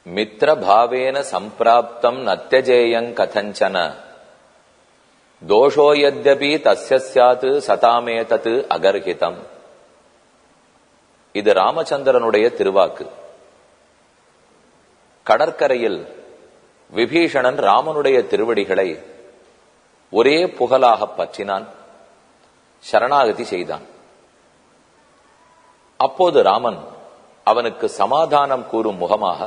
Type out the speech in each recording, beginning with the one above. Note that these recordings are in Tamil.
மித்திரபாவேன சம்பிராப்தம் நத்தியஜேயங் கதஞ்சன தோஷோ யத்யபி தஸ்ய ஸ்யாத் சதாமேதத் அகர்ஹிதம் இது ராமச்சந்திரனுடைய திருவாக்கு கடற்கரையில் விபீஷணன் ராமனுடைய திருவடிகளை ஒரே புகழாக பற்றினான் சரணாகதி செய்தான் அப்போது ராமன் அவனுக்கு சமாதானம் கூறும் முகமாக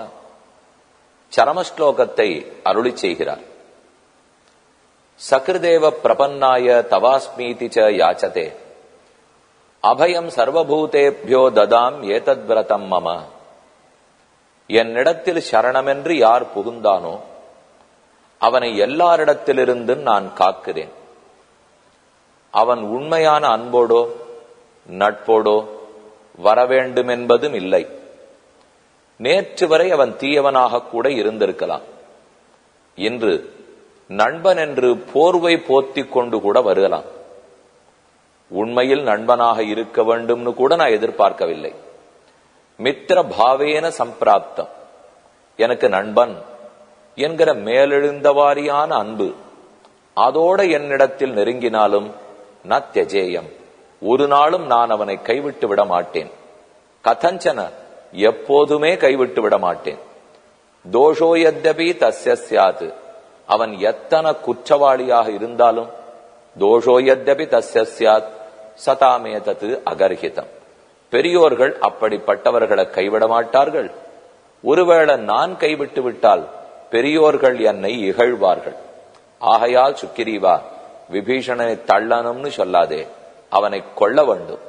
சரமஸ்லோகத்தை அருளி செய்கிறார் சகிருதேவ பிரபன்னாய தவாஸ்மீதி ச யாச்சதே அபயம் சர்வபூதேபியோ ததாம் ஏதத் விரதம் மம என்னிடத்தில் சரணமென்று யார் புகுந்தானோ அவனை எல்லாரிடத்திலிருந்து நான் காக்கிறேன் அவன் உண்மையான அன்போடோ நட்போடோ வரவேண்டும் என்பதும் இல்லை நேற்று வரை அவன் தீயவனாக கூட இருந்திருக்கலாம் இன்று நண்பன் என்று போர்வை போத்திக் கொண்டு கூட வருகலாம் உண்மையில் நண்பனாக இருக்க வேண்டும்னு கூட நான் எதிர்பார்க்கவில்லை மித்திர பாவேன சம்பிராப்தம் எனக்கு நண்பன் என்கிற மேலெழுந்தவாரியான அன்பு அதோட என்னிடத்தில் நெருங்கினாலும் நத்தியஜேயம் ஒரு நாளும் நான் அவனை கைவிட்டு விட மாட்டேன் கதஞ்சன எப்போதுமே கைவிட்டு விட மாட்டேன் தோஷோ யத்தபி தஸ்ய சியாது அவன் எத்தனை குற்றவாளியாக இருந்தாலும் தோஷோ யத்தபி தஸ்ய சியாத் சதாமேதத்து அகர்ஹிதம் பெரியோர்கள் அப்படிப்பட்டவர்களை கைவிட மாட்டார்கள் ஒருவேளை நான் கைவிட்டு விட்டால் பெரியோர்கள் என்னை இகழ்வார்கள் ஆகையால் சுக்கிரீவா விபீஷணனை தள்ளணும்னு சொல்லாதே அவனை கொல்ல வேண்டும்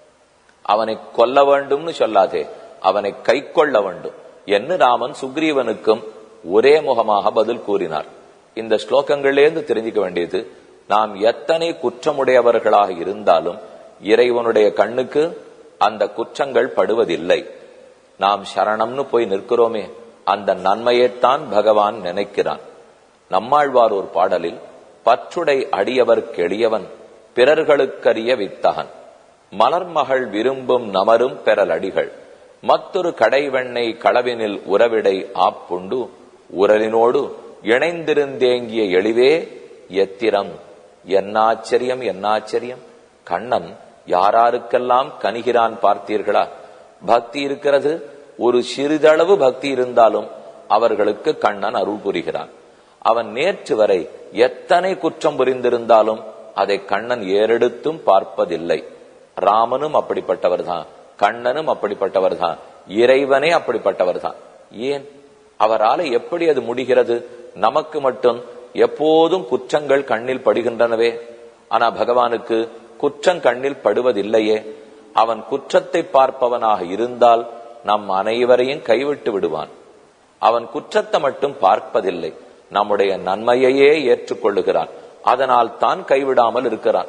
அவனை கொல்ல வேண்டும்னு சொல்லாதே அவனை கை கொள்ள வேண்டும் என்று ராமன் சுக்ரீவனுக்கும் ஒரே முகமாக பதில் கூறினார் இந்த ஸ்லோகங்களிலேருந்து தெரிஞ்சுக்க வேண்டியது நாம் எத்தனை குற்றமுடையவர்களாக இருந்தாலும் இறைவனுடைய கண்ணுக்கு அந்த குற்றங்கள் படுவதில்லை நாம் சரணம்னு போய் நிற்கிறோமே அந்த நன்மையைத்தான் பகவான் நினைக்கிறான் நம்மாழ்வார் ஒரு பாடலில் பற்றுடை அடியவர் கெளியவன் பிறர்களுக்கரிய வித்தகன் மலர்மகள் விரும்பும் நமரும் பெறலடிகள் மற்றொரு கடைவெண்ணெய் களவினில் உறவிடை ஆப்புண்டு உரலினோடு இணைந்திருந்தேங்கிய எளிவே எத்திரம் என்னாச்சரியம் என்னாச்சரியம் கண்ணன் யாராருக்கெல்லாம் கனிகிறான் பார்த்தீர்களா பக்தி இருக்கிறது ஒரு சிறிதளவு பக்தி இருந்தாலும் அவர்களுக்கு கண்ணன் அருள் புரிகிறான் அவன் நேற்று வரை எத்தனை குற்றம் புரிந்திருந்தாலும் அதை கண்ணன் ஏறெடுத்தும் பார்ப்பதில்லை ராமனும் அப்படிப்பட்டவர் தான் கண்ணனும் அப்படிப்பட்டவர் தான் இறைவனே அப்படிப்பட்டவர் தான் ஏன் அவரால் எப்படி அது முடிகிறது நமக்கு மட்டும் எப்போதும் குற்றங்கள் கண்ணில் படுகின்றனவே ஆனா பகவானுக்கு குற்றம் கண்ணில் படுவதில்லையே அவன் குற்றத்தை பார்ப்பவனாக இருந்தால் நம் அனைவரையும் கைவிட்டு விடுவான் அவன் குற்றத்தை மட்டும் பார்ப்பதில்லை நம்முடைய நன்மையையே ஏற்றுக்கொள்ளுகிறான் அதனால் தான் கைவிடாமல் இருக்கிறான்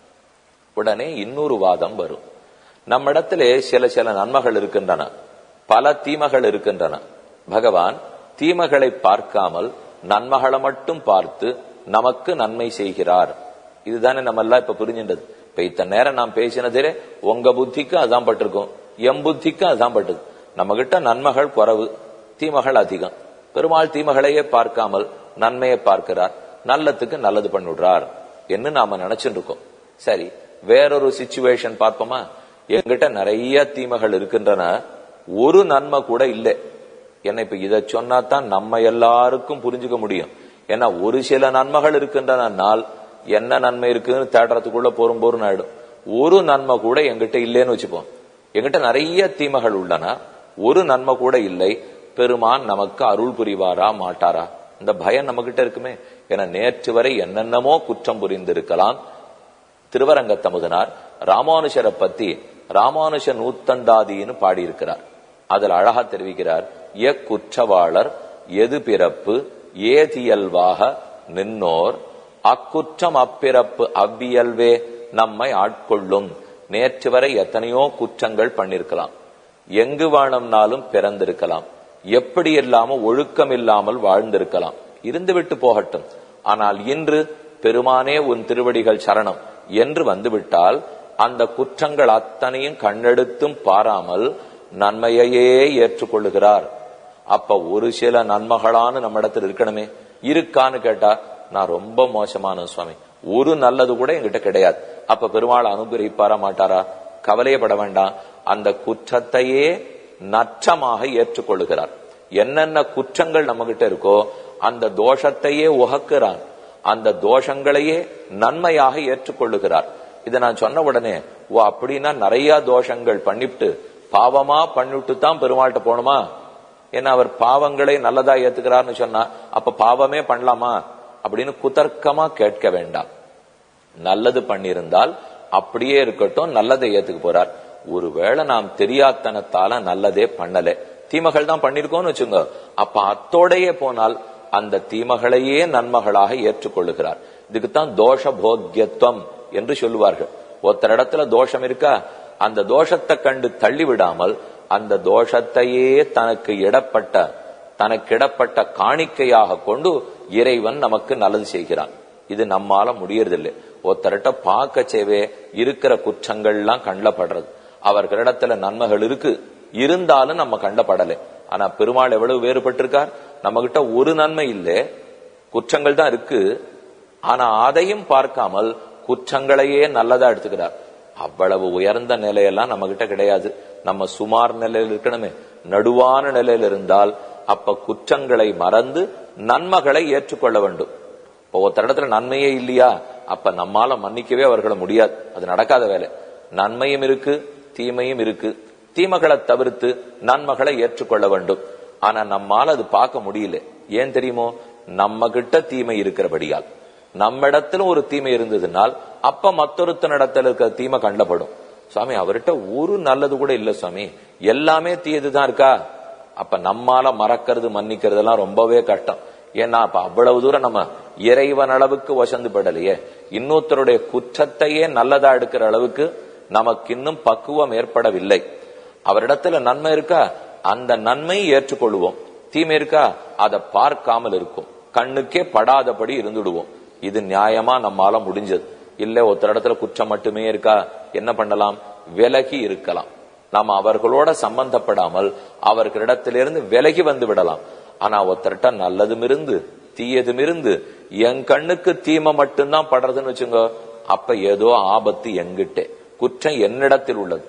உடனே இன்னொரு வாதம் வரும் நம்மிடத்திலே சில சில நன்மைகள் இருக்கின்றன பல தீமைகள் இருக்கின்றன பகவான் தீமைகளை பார்க்காமல் நன்மைகளை மட்டும் பார்த்து நமக்கு நன்மை செய்கிறார் இதுதானே நம்ம எல்லாம் இப்ப புரிஞ்சின்றது இப்ப இத்தனை நேரம் நாம் பேசினதே உங்க புத்திக்கு அதான் பட்டிருக்கும் எம் புத்திக்கு அதான் பட்டது நம்ம கிட்ட நன்மைகள் குறைவு தீமைகள் அதிகம் பெருமாள் தீமைகளையே பார்க்காமல் நன்மையை பார்க்கிறார் நல்லத்துக்கு நல்லது பண்ணிவிடுறார் என்று நாம நினைச்சுட்டு இருக்கோம் சரி வேறொரு சுச்சுவேஷன் பார்ப்போமா எங்கிட்ட நிறைய தீமைகள் இருக்கின்றன ஒரு நன்மை கூட இல்லை என்ன இப்ப இதை சொன்னா தான் நம்ம எல்லாருக்கும் புரிஞ்சுக்க முடியும் ஏன்னா ஒரு சில நன்மைகள் இருக்கின்றனால் என்ன நன்மை இருக்குன்னு தேடுறதுக்குள்ள போரும் போரும் ஆயிடும் ஒரு நன்மை கூட எங்கிட்ட இல்லைன்னு வச்சுப்போம் எங்கிட்ட நிறைய தீமைகள் உள்ளன ஒரு நன்மை கூட இல்லை பெருமான் நமக்கு அருள் புரிவாரா மாட்டாரா இந்த பயம் நம்ம கிட்ட இருக்குமே ஏன்னா நேற்று வரை என்னென்னமோ குற்றம் புரிந்திருக்கலாம் திருவரங்கத்தமுதனார் ராமானுஷரை பத்தி ராமானுஷ நூத்தந்தாதின்னு பாடியிருக்கிறார் அதில் அழகா தெரிவிக்கிறார் எக்குற்றவாளர் எது பிறப்பு ஏதியல்வாக நின்னோர் அக்குற்றம் அப்பிறப்பு அவ்வியல்வே நம்மை ஆட்கொள்ளும் நேற்று வரை எத்தனையோ குற்றங்கள் பண்ணிருக்கலாம் எங்கு வாழம்னாலும் பிறந்திருக்கலாம் எப்படி இல்லாம ஒழுக்கம் இல்லாமல் வாழ்ந்திருக்கலாம் இருந்துவிட்டு போகட்டும் ஆனால் இன்று பெருமானே உன் திருவடிகள் சரணம் என்று வந்துவிட்டால் அந்த குற்றங்கள் அத்தனையும் கண்ணெடுத்தும் பாராமல் நன்மையையே ஏற்றுக்கொள்ளுகிறார் அப்ப ஒரு சில நன்மைகளான நம்ம இடத்துல இருக்கணுமே இருக்கான்னு கேட்டா நான் ரொம்ப மோசமான சுவாமி ஒரு நல்லது கூட என்கிட்ட கிடையாது அப்ப பெருமாள் அனுகிரகிப்பாரா மாட்டாரா கவலையப்பட வேண்டாம் அந்த குற்றத்தையே நற்றமாக ஏற்றுக்கொள்ளுகிறார் என்னென்ன குற்றங்கள் நம்ம கிட்ட இருக்கோ அந்த தோஷத்தையே உகக்கிறான் அந்த தோஷங்களையே நன்மையாக ஏற்றுக்கொள்ளுகிறார் இதை நான் சொன்ன உடனே ஓ அப்படின்னா நிறைய தோஷங்கள் பண்ணிவிட்டு பாவமா பண்ணிவிட்டு தான் பெருமாள்கிட்ட போகணுமா ஏன்னா அவர் பாவங்களை நல்லதா ஏத்துக்கிறார்னு சொன்னா அப்ப பாவமே பண்ணலாமா அப்படின்னு குதர்க்கமா கேட்க வேண்டாம் நல்லது பண்ணியிருந்தால் அப்படியே இருக்கட்டும் நல்லதை ஏத்துக்க போறார் ஒருவேளை நாம் தெரியாதனத்தால நல்லதே பண்ணல தீமைகள் தான் பண்ணிருக்கோம்னு வச்சுங்க அப்ப அத்தோடையே போனால் அந்த தீமைகளையே நன்மைகளாக ஏற்றுக்கொள்ளுகிறார் இதுக்குத்தான் தோஷ போக்கியத்துவம் என்று சொல்லுவார்கள் ஒருத்தர் இடத்துல தோஷம் இருக்கா அந்த தோஷத்தை கண்டு தள்ளி விடாமல் அந்த தோஷத்தையே தனக்கு இடப்பட்ட தனக்கு இடப்பட்ட காணிக்கையாக கொண்டு இறைவன் நமக்கு நல்லது செய்கிறான் இது நம்மால முடியறதில்லை ஒருத்தர்கிட்ட பார்க்க சேவே இருக்கிற குற்றங்கள்லாம் கண்டப்படுறது அவர்களிடத்துல நன்மைகள் இருக்கு இருந்தாலும் நம்ம கண்டப்படலை ஆனா பெருமாள் எவ்வளவு வேறுபட்டிருக்கார் நம்ம கிட்ட ஒரு நன்மை இல்லை குற்றங்கள் தான் இருக்கு ஆனா அதையும் பார்க்காமல் குற்றங்களையே நல்லதா எடுத்துக்கிறார் அவ்வளவு உயர்ந்த நிலையெல்லாம் நம்ம கிட்ட கிடையாது நம்ம சுமார் நிலையில் இருக்கணுமே நடுவான நிலையில் இருந்தால் அப்ப குற்றங்களை மறந்து நன்மைகளை ஏற்றுக்கொள்ள வேண்டும் இப்போ ஒருத்தர் இடத்துல நன்மையே இல்லையா அப்ப நம்மால மன்னிக்கவே அவர்களை முடியாது அது நடக்காத வேலை நன்மையும் இருக்கு தீமையும் இருக்கு தீமைகளை தவிர்த்து நன்மைகளை ஏற்றுக்கொள்ள வேண்டும் ஆனா நம்மால அது பார்க்க முடியல ஏன் தெரியுமோ நம்ம கிட்ட தீமை இருக்கிறபடியால் நம்ம இடத்துல ஒரு தீமை இருந்ததுனால் அப்ப மற்றொருத்தனிடத்துல இருக்கிற தீமை கண்டப்படும் சுவாமி அவர்கிட்ட ஒரு நல்லது கூட இல்ல சுவாமி எல்லாமே தீயதுதான் இருக்கா அப்ப நம்மால மறக்கிறது மன்னிக்கிறது எல்லாம் ரொம்பவே கஷ்டம் ஏன்னா அப்ப அவ்வளவு தூரம் நம்ம இறைவன் அளவுக்கு வசந்து படலையே இன்னொருத்தருடைய குற்றத்தையே நல்லதா எடுக்கிற அளவுக்கு நமக்கு இன்னும் பக்குவம் ஏற்படவில்லை அவரிடத்துல நன்மை இருக்கா அந்த நன்மை ஏற்றுக்கொள்வோம் தீமை இருக்கா அதை பார்க்காமல் இருக்கும் கண்ணுக்கே படாதபடி இருந்துடுவோம் இது நியாயமா நம்மால முடிஞ்சது இல்ல ஒருத்தர் இடத்துல குற்றம் மட்டுமே இருக்கா என்ன பண்ணலாம் விலகி இருக்கலாம் நாம் அவர்களோட சம்பந்தப்படாமல் அவர்களிடத்திலிருந்து விலகி வந்து விடலாம் ஆனா ஒருத்தர்கிட்ட நல்லதும் இருந்து தீயதும் இருந்து என் கண்ணுக்கு தீமை மட்டும்தான் படுறதுன்னு வச்சுங்க அப்ப ஏதோ ஆபத்து எங்கிட்டே குற்றம் என்னிடத்தில் உள்ளது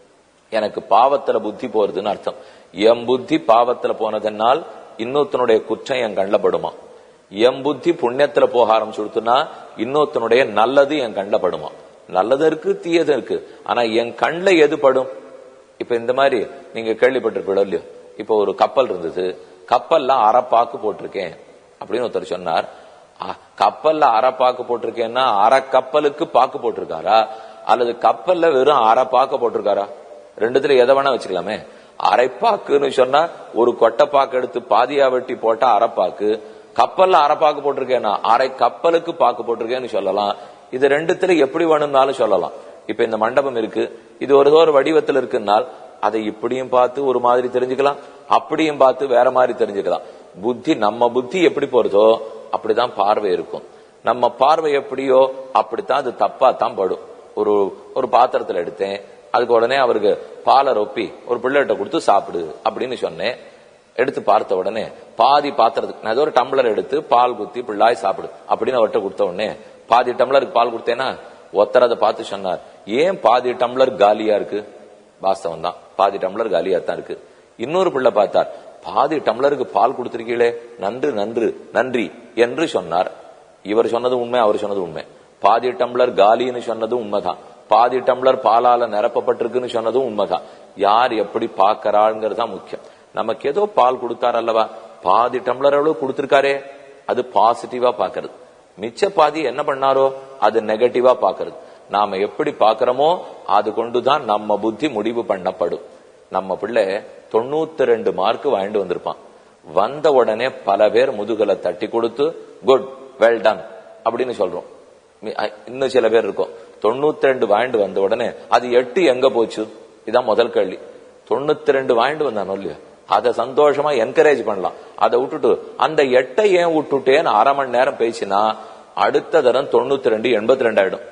எனக்கு பாவத்துல புத்தி போறதுன்னு அர்த்தம் என் புத்தி பாவத்துல போனதனால் இன்னொருத்தனுடைய குற்றம் என் கண்ணில் படுமா என் புத்தி புண்ணியத்துல போக ஆரம்பிச்சுடுத்துனா இன்னொருத்தனுடைய நல்லது என் கண்ணில் படுமா நல்லது இருக்கு தீயது இருக்கு ஆனா என் கண்ணில் எது படும் இப்ப இந்த மாதிரி நீங்க கேள்விப்பட்டிருப்பீங்களோ இல்லையோ இப்ப ஒரு கப்பல் இருந்தது கப்பல்ல அரைப்பாக்கு போட்டிருக்கேன் அப்படின்னு ஒருத்தர் சொன்னார் அ- கப்பல்ல அரைப்பாக்கு போட்டிருக்கேன்னா அரை கப்பலுக்கு பாக்கு போட்டிருக்காரா அல்லது கப்பல்ல வெறும் அரை பாக்க போட்டிருக்காரா ரெண்டுத்துல எதை வேணா வச்சுக்கலாமே அரைப்பாக்குன்னு சொன்னா ஒரு கொட்டைப்பாக்கு எடுத்து பாதியா வெட்டி போட்டா அரைப்பாக்கு கப்பல்ல அரைப்பாக்கு போட்டிருக்கேன்னா அரை கப்பலுக்கு பாக்கு போட்டிருக்கேன்னு சொல்லலாம் இது ரெண்டுத்துல எப்படி வேணும்னாலும் சொல்லலாம் இப்ப இந்த மண்டபம் இருக்கு இது ஒரு ஒரு வடிவத்தில் இருக்குன்னால் அதை இப்படியும் பார்த்து ஒரு மாதிரி தெரிஞ்சுக்கலாம் அப்படியும் பார்த்து வேற மாதிரி தெரிஞ்சுக்கலாம் புத்தி நம்ம புத்தி எப்படி போறதோ அப்படிதான் பார்வை இருக்கும் நம்ம பார்வை எப்படியோ அப்படித்தான் அது தப்பா தான் படும் ஒரு ஒரு பாத்திரத்துல எடுத்தேன் அதுக்கு உடனே அவருக்கு பாலை ரொப்பி ஒரு பிள்ளைகிட்ட கொடுத்து சாப்பிடு அப்படின்னு சொன்னேன் எடுத்து பார்த்த உடனே பாதி பாத்திரத்துக்கு நான் ஏதோ ஒரு டம்ளர் எடுத்து பால் குத்தி பிள்ளாய் சாப்பிடு அப்படின்னு அவர்கிட்ட கொடுத்த உடனே பாதி டம்ளருக்கு பால் கொடுத்தேன்னா ஒருத்தர் அதை பார்த்து சொன்னார் ஏன் பாதி டம்ளர் காலியா இருக்கு வாஸ்தவம் தான் பாதி டம்ளர் காலியா தான் இருக்கு இன்னொரு பிள்ளை பார்த்தார் பாதி டம்ளருக்கு பால் கொடுத்திருக்கீங்களே நன்று நன்று நன்றி என்று சொன்னார் இவர் சொன்னது உண்மை அவர் சொன்னது உண்மை பாதி டம்ளர் காலின்னு சொன்னதும் உண்மைதான் பாதி டம்ளர் பாலால நிரப்பப்பட்டிருக்குன்னு சொன்னதும் உண்மைதான் யார் எப்படி பாக்கறாள்ங்கிறது தான் முக்கியம் நமக்கு ஏதோ பால் கொடுத்தார் அல்லவா பாதி டம்ளர் அளவு கொடுத்திருக்காரே அது பாசிட்டிவா பாக்குறது மிச்ச பாதி என்ன பண்ணாரோ அது நெகட்டிவா பாக்குறது நாம எப்படி பாக்குறோமோ அது கொண்டுதான் நம்ம புத்தி முடிவு பண்ணப்படும் நம்ம பிள்ளை தொண்ணூத்தி ரெண்டு மார்க் வாங்கிட்டு வந்திருப்பான் வந்த உடனே பல பேர் முதுகலை தட்டி கொடுத்து குட் வெல் டன் அப்படின்னு சொல்றோம் மி- அ- இன்னும் சில பேர் இருக்கும் தொண்ணூத்தி ரெண்டு வாங்கிட்டு வந்த உடனே அது எட்டு எங்க போச்சு இதான் முதல் கேள்வி தொண்ணூத்தி ரெண்டு வாங்கிட்டு வந்தானோ இல்லையா அதை சந்தோஷமா என்கரேஜ் பண்ணலாம் அதை விட்டுட்டு அந்த எட்டை ஏன் விட்டுட்டேன்னு அரை மணி நேரம் பேசினா அடுத்த தரம் தொண்ணூத்தி ரெண்டு எண்பத்தி ரெண்டு ஆயிடும்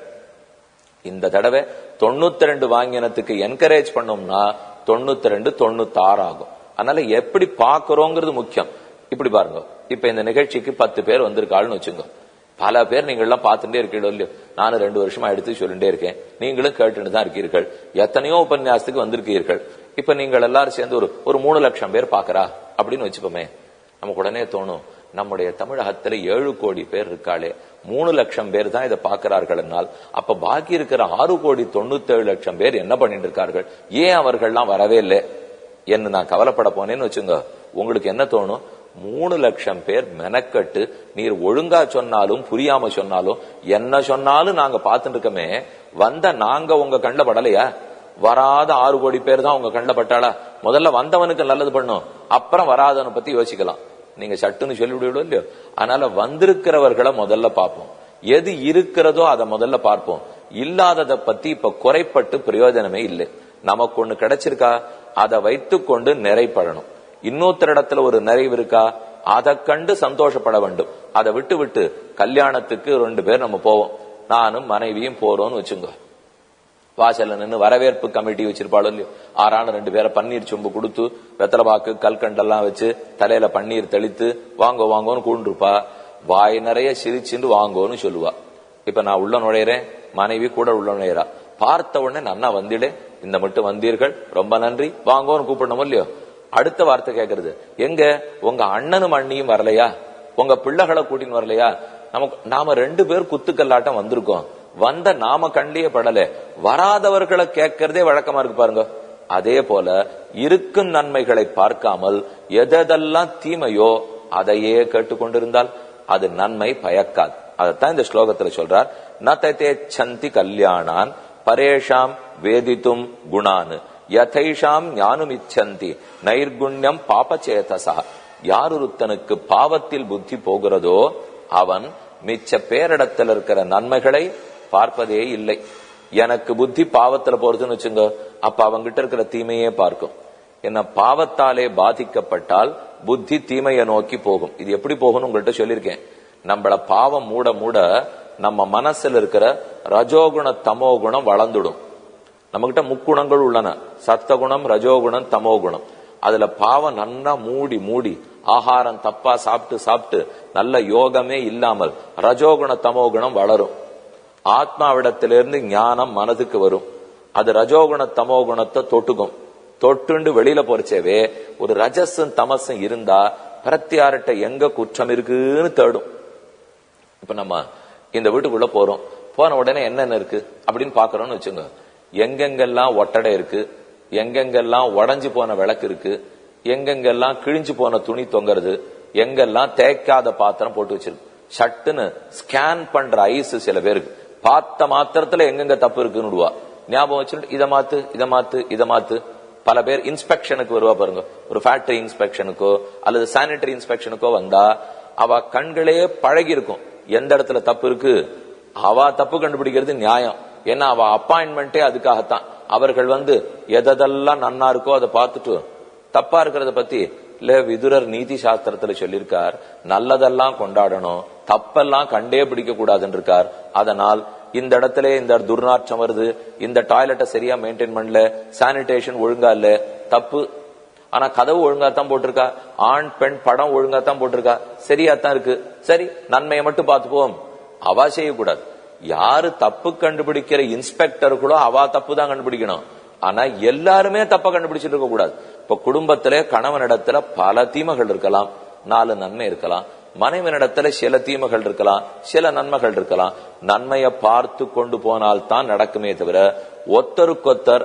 இந்த தடவை தொண்ணூத்தி ரெண்டு வாங்கினத்துக்கு என்கரேஜ் பண்ணோம்னா தொண்ணூத்தி ரெண்டு தொண்ணூத்தி ஆறு ஆகும் அதனால எப்படி பாக்குறோங்கிறது முக்கியம் இப்படி பாருங்க இப்ப இந்த நிகழ்ச்சிக்கு பத்து பேர் வந்திருக்காள்னு வச்சுங்க பல பேர் நீங்க எல்லாம் பார்த்துட்டே இருக்கீங்களோ இல்லையோ நானும் ரெண்டு வருஷமா எடுத்து சொல்லிட்டே இருக்கேன் நீங்களும் கேட்டுட்டு தான் இருக்கீர்கள் எத்தனையோ உபன்யாசத்துக்கு வந்திருக்கீர்கள் இப்ப நீங்கள் எல்லாரும் சேர்ந்து ஒரு ஒரு மூணு லட்சம் பேர் பாக்குறா அப்படின்னு வச்சுப்போமே நமக்கு உடனே தோணும் நம்முடைய தமிழகத்துல ஏழு கோடி பேர் இருக்காளே மூணு லட்சம் பேர் தான் இதை பாக்குறார்கள் என்னால் அப்ப பாக்கி இருக்கிற ஆறு கோடி தொண்ணூத்தி ஏழு லட்சம் பேர் என்ன பண்ணிட்டு இருக்கார்கள் ஏன் அவர்கள்லாம் வரவே இல்லை என்ன நான் கவலைப்பட போனேன்னு வச்சுங்க உங்களுக்கு என்ன தோணும் மூணு லட்சம் பேர் மெனக்கட்டு நீர் ஒழுங்கா சொன்னாலும் புரியாம சொன்னாலும் என்ன சொன்னாலும் நாங்க பார்த்துட்டு இருக்கோமே வந்த நாங்க உங்க கண்ட படலையா வராத ஆறு கோடி பேர் தான் உங்க கண்ட பட்டாளா முதல்ல வந்தவனுக்கு நல்லது பண்ணும் அப்புறம் வராதவனை பத்தி யோசிக்கலாம் நீங்க சட்டுன்னு சொல்லிவிடுவோ இல்லையோ அதனால வந்திருக்கிறவர்களை முதல்ல பார்ப்போம் எது இருக்கிறதோ அதை முதல்ல பார்ப்போம் இல்லாததை பத்தி இப்ப குறைப்பட்டு பிரயோஜனமே இல்லை நமக்கு ஒண்ணு கிடைச்சிருக்கா அதை வைத்துக்கொண்டு நிறைப்படணும் இன்னொருத்தரிடத்துல ஒரு நிறைவு இருக்கா அதை கண்டு சந்தோஷப்பட வேண்டும் அதை விட்டு விட்டு கல்யாணத்துக்கு ரெண்டு பேர் நம்ம போவோம் நானும் மனைவியும் போறோம்னு வச்சுங்க வாசல்ல நின்று வரவேற்பு கமிட்டி வச்சிருப்பாளோ இல்லையோ ஆறான ரெண்டு பேரை பன்னீர் சொம்பு கொடுத்து வெத்தலைபாக்கு கல்கண்டெல்லாம் வச்சு தலையில பன்னீர் தெளித்து வாங்கோ வாங்கோன்னு கூண்டிருப்பா வாய் நிறைய சிரிச்சுண்டு வாங்கோன்னு சொல்லுவா இப்ப நான் உள்ள நுழையிறேன் மனைவி கூட உள்ள நுழையிறா பார்த்த உடனே நன்னா வந்திடு இந்த மட்டும் வந்தீர்கள் ரொம்ப நன்றி வாங்கோன்னு கூப்பிடணும் இல்லையோ அடுத்த வார்த்தை கேக்குறது எங்க உங்க அண்ணனும் அண்ணியும் வரலையா உங்க பிள்ளைகளை கூட்டின்னு வரலையா நமக்கு நாம ரெண்டு பேர் குத்துக்கல்லாட்டம் வந்திருக்கோம் வந்த நாம கண்டியே படல வராதவர்களை கேட்கறதே வழக்கமா இருக்கு பாருங்க அதே போல இருக்கும் நன்மைகளை பார்க்காமல் எதெல்லாம் தீமையோ அதையே கேட்டுக்கொண்டிருந்தால் அது நன்மை பயக்காது அதைத்தான் இந்த ஸ்லோகத்துல சொல்றார் நததே சந்தி கல்யாணான் பரேஷாம் வேதித்தும் குணான் யதைஷாம் ஞானுமிச்சந்தி நைர்குண்யம் பாபச்சேதசா யாரொருத்தனுக்கு பாவத்தில் புத்தி போகிறதோ அவன் மிச்ச பேரிடத்தில் இருக்கிற நன்மைகளை பார்ப்பதே இல்லை எனக்கு புத்தி பாவத்துல போறதுன்னு வச்சுங்க அப்ப அவங்கிட்ட இருக்கிற தீமையே பார்க்கும் என்ன பாவத்தாலே பாதிக்கப்பட்டால் புத்தி தீமையை நோக்கி போகும் இது எப்படி போகும்னு உங்கள்கிட்ட சொல்லியிருக்கேன் நம்மள பாவம் மூட மூட நம்ம மனசுல இருக்கிற ரஜோகுண தமோகுணம் வளர்ந்துடும் நம்மகிட்ட முக்குணங்கள் உள்ளன சத்தகுணம் ரஜோகுணம் தமோகுணம் அதுல பாவம் நன்னா மூடி மூடி ஆகாரம் தப்பா சாப்பிட்டு சாப்பிட்டு நல்ல யோகமே இல்லாமல் ரஜோகுண தமோகுணம் வளரும் ஆத்மாவிடத்திலிருந்து ஞானம் மனதுக்கு வரும் அது ரஜோகுண தமோகுணத்தை தொட்டுக்கும் தொட்டுண்டு வெளியில போறச்சேவே ஒரு ரஜஸும் தமசும் இருந்தா பிரத்தியார்ட்ட எங்க குற்றம் இருக்குன்னு தேடும் இப்ப நம்ம இந்த வீட்டுக்குள்ள போறோம் போன உடனே என்னென்ன இருக்கு அப்படின்னு பாக்குறோம்னு வச்சுங்க எங்கெங்கெல்லாம் ஒட்டடை இருக்கு எங்கெங்கெல்லாம் உடஞ்சு போன விளக்கு இருக்கு எங்கெங்கெல்லாம் கிழிஞ்சு போன துணி தொங்குறது எங்கெல்லாம் தேய்க்காத பாத்திரம் போட்டு வச்சிருக்கு சட்டுன்னு ஸ்கேன் பண்ற ஐஸ் சில பேருக்கு பார்த்த மாத்திரத்துல எங்கெங்க தப்பு இருக்குன்னு விடுவா ஞாபகம் வச்சுட்டு இதை மாத்து இதை மாத்து இதை மாத்து பல பேர் இன்ஸ்பெக்ஷனுக்கு வருவா பாருங்க ஒரு ஃபேக்டரி இன்ஸ்பெக்ஷனுக்கோ அல்லது சானிட்டரி இன்ஸ்பெக்ஷனுக்கோ வந்தா அவ கண்களே பழகி இருக்கும் எந்த இடத்துல தப்பு இருக்கு அவ தப்பு கண்டுபிடிக்கிறது நியாயம் ஏன்னா அவ அப்பாயின்மெண்டே அதுக்காகத்தான் அவர்கள் வந்து எதெல்லாம் நன்னா இருக்கோ அதை பார்த்துட்டு தப்பா இருக்கிறத பத்தி இல்ல விதுரர் நீதி சாஸ்திரத்துல சொல்லியிருக்கார் நல்லதெல்லாம் கொண்டாடணும் தப்பெல்லாம் கண்டே பிடிக்க கூடாதுன்னு இருக்கார் அதனால் இந்த இடத்துல இந்த துர்நாற்றம் வருது இந்த டாய்லெட்டை சரியா மெயின்டைன் பண்ணல சானிடேஷன் ஒழுங்கா இல்ல தப்பு ஆனா கதவு ஒழுங்கா தான் போட்டிருக்கா ஆண் பெண் படம் ஒழுங்கா தான் போட்டிருக்கா சரியா தான் இருக்கு சரி நன்மையை மட்டும் பார்த்துப்போம் அவா செய்யக்கூடாது யாரு தப்பு கண்டுபிடிக்கிற இன்ஸ்பெக்டருக்குள்ளோ அவா தப்பு தான் கண்டுபிடிக்கணும் ஆனா எல்லாருமே தப்ப கண்டுபிடிச்சிட்டு இருக்க கூடாது இப்ப குடும்பத்திலே கணவனிடத்துல பல தீமைகள் இருக்கலாம் நாலு நன்மை இருக்கலாம் மனைவனிடத்துல சில தீமைகள் இருக்கலாம் சில நன்மைகள் இருக்கலாம் நன்மையை பார்த்து கொண்டு போனால் தான் நடக்குமே தவிர ஒத்தருக்கொத்தர்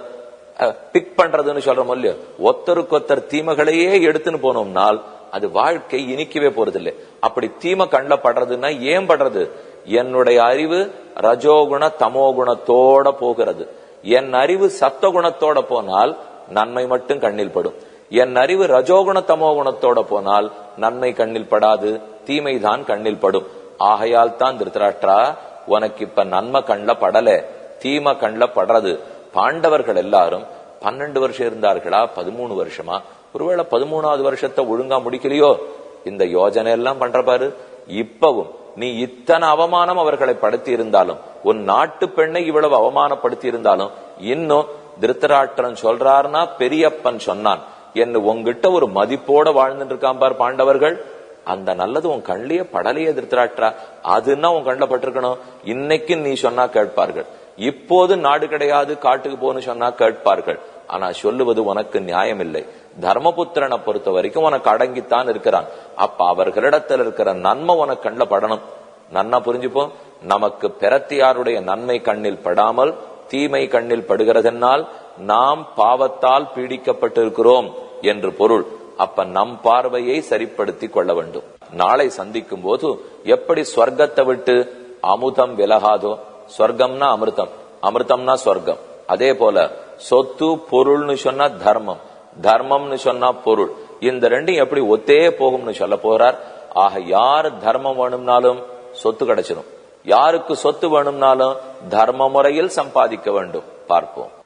பிக் பண்றதுன்னு சொல்றோம் இல்லையோ ஒத்தருக்கொத்தர் தீமைகளையே எடுத்துன்னு போனோம்னால் அது வாழ்க்கை இனிக்கவே போறதில்லை அப்படி தீமை கண்ட படுறதுன்னா ஏன் படுறது என்னுடைய அறிவு ரஜோகுண தமோகுணத்தோட போகிறது என் அறிவு சத்தகுணத்தோட போனால் நன்மை மட்டும் கண்ணில் படும் என் அறிவு ரஜோகுண தமோகுணத்தோட போனால் நன்மை கண்ணில் படாது தீமை தான் கண்ணில் படும் ஆகையால் தான் திருத்தராஷ்டிரா உனக்கு இப்ப நன்மை கண்ல படல தீமை கண்ல படுறது பாண்டவர்கள் எல்லாரும் பன்னெண்டு வருஷம் இருந்தார்களா பதிமூணு வருஷமா ஒருவேளை பதிமூணாவது வருஷத்தை ஒழுங்கா முடிக்கலையோ இந்த யோஜனை எல்லாம் பண்ற பாரு இப்பவும் நீ இத்தனை அவமானம் அவர்களை படுத்தி இருந்தாலும் உன் நாட்டு பெண்ணை இவ்வளவு அவமானப்படுத்தி இருந்தாலும் இன்னும் திருத்தராஷ்டிரன் சொல்றாருன்னா பெரியப்பன் சொன்னான் என்ன உங்ககிட்ட ஒரு மதிப்போட வாழ்ந்துட்டு இருக்கான் பார் பாண்டவர்கள் அந்த நல்லது உன் கண்ணிலேயே படலையே திருத்தராட்டா அதுன்னா உன் கண்ணில் பட்டிருக்கணும் இன்னைக்கு நீ சொன்னா கேட்பார்கள் இப்போது நாடு கிடையாது காட்டுக்கு போன்னு சொன்னா கேட்பார்கள் ஆனா சொல்லுவது உனக்கு நியாயம் இல்லை தர்மபுத்திரனை பொறுத்த வரைக்கும் உனக்கு அடங்கித்தான் இருக்கிறான் அப்ப அவர்களிடத்தில் இருக்கிற நன்மை உனக்கு கண்ணில் படணும் நன்னா புரிஞ்சுப்போம் நமக்கு பெறத்தியாருடைய நன்மை கண்ணில் படாமல் தீமை கண்ணில் படுகிறதென்னால் நாம் பாவத்தால் பீடிக்கப்பட்டிருக்கிறோம் என்று பொருள் அப்ப நம் பார்வையை சரிப்படுத்திக் கொள்ள வேண்டும் நாளை சந்திக்கும் போது எப்படி ஸ்வர்க்கத்தை விட்டு அமுதம் விலகாதோ ஸ்வர்க்கம்னா அமிர்தம் அமிர்தம்னா ஸ்வர்க்கம் அதே போல சொத்து பொருள்னு சொன்னா தர்மம் தர்மம்னு சொன்னா பொருள் இந்த ரெண்டும் எப்படி ஒத்தே போகும்னு சொல்ல போறார் ஆக யார் தர்மம் வேணும்னாலும் சொத்து கிடைச்சிடும் யாருக்கு சொத்து வேணும்னாலும் தர்ம முறையில் சம்பாதிக்க வேண்டும் பார்ப்போம்